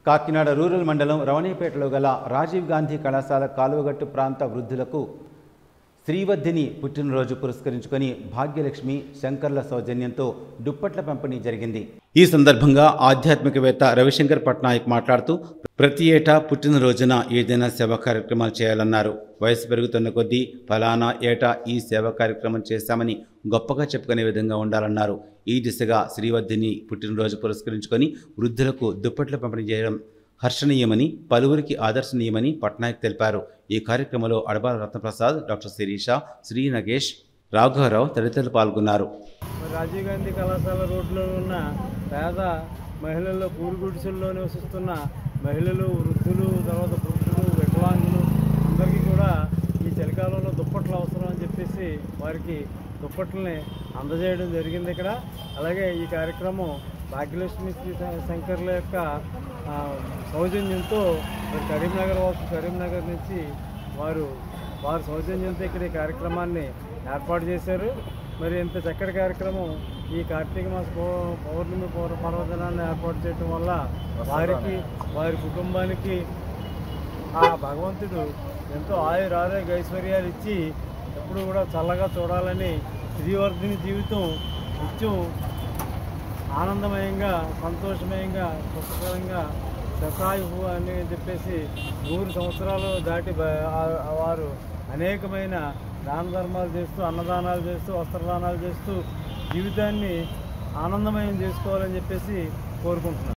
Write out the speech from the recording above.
Kakinada rural మండలం రవణీపేటలో గల రాజీవ్ గాంధీ కళాశాల కాలువగట్టు ప్రాంత వృద్ధులకు శ్రీవద్ధిని పుట్టినరోజు పురస్కరించుకొని భాగ్యలక్ష్మి శంకర్ల సౌజన్యంతో దుప్పట్ల పంపిణీ జరిగింది ఈ సందర్భంగా ఆధ్యాత్మికవేత్త రవిశంకర్ పట్నాయక్ మాట్లాడుతూ ప్రతి ఏటా పుట్టినరోజున ఏదైనా సేవా కార్యక్రమాలు చేయాలన్నారు వయసు పెరుగుతున్న కొద్దీ ఫలానా ఏటా ఈ సేవా కార్యక్రమం చేశామని గొప్పగా చెప్పుకునే విధంగా ఉండాలన్నారు ఈ దిశగా శ్రీవద్ధిని పుట్టినరోజు పురస్కరించుకొని వృద్ధులకు దుప్పట్ల పంపిణీ చేయడం హర్షణీయమని పలువురికి ఆదర్శనీయమని పట్నాయక్ తెలిపారు ఈ కార్యక్రమంలో అడబాల రత్నప్రసాద్ డాక్టర్ శిరీష శ్రీ నగేష్ రాఘవరావు తదితరులు పాల్గొన్నారు మరి రాజీవ్ గాంధీ కళాశాల రోడ్లో ఉన్న పేద మహిళల్లో పూరి గుడిసెల్లో నివసిస్తున్న మహిళలు వృద్ధులు తర్వాత వృద్ధులు వికలాంగులు అందరికీ కూడా ఈ చలికాలంలో దుప్పట్లు అవసరం అని చెప్పేసి వారికి దుప్పట్లని అందజేయడం జరిగింది ఇక్కడ అలాగే ఈ కార్యక్రమం భాగ్యలక్ష్మి శ్రీ శం- శంకర్ల యొక్క ఆ, సౌజన్యంతో మరి కరీంనగర్ వాసు కరీంనగర్ నుంచి వారు వారి సౌజన్యంతో ఇక్కడ ఈ కార్యక్రమాన్ని ఏర్పాటు చేశారు మరి ఇంత చక్కటి కార్యక్రమం ఈ కార్తీక మాస పౌ- పౌర్ణమి పౌర పర్వదినాన్ని ఏర్పాటు చేయడం వల్ల వారికి వారి కుటుంబానికి ఆ భగవంతుడు ఎంతో ఆయుర ఆరోగ్య ఐశ్వర్యాలు ఇచ్చి ఎప్పుడు కూడా చల్లగా చూడాలని శ్రీవర్ధిని జీవితం నిత్యం ఆనందమయంగా సంతోషమయంగా సుఖకరంగా శతాయువు అని చెప్పేసి నూరు సంవత్సరాలు దాటి బ- ఆ- ఆ వారు అనేకమైన దాన ధర్మాలు చేస్తూ అన్నదానాలు చేస్తూ వస్త్రదానాలు చేస్తూ జీవితాన్ని ఆనందమయం చేసుకోవాలని చెప్పేసి కోరుకుంటున్నాను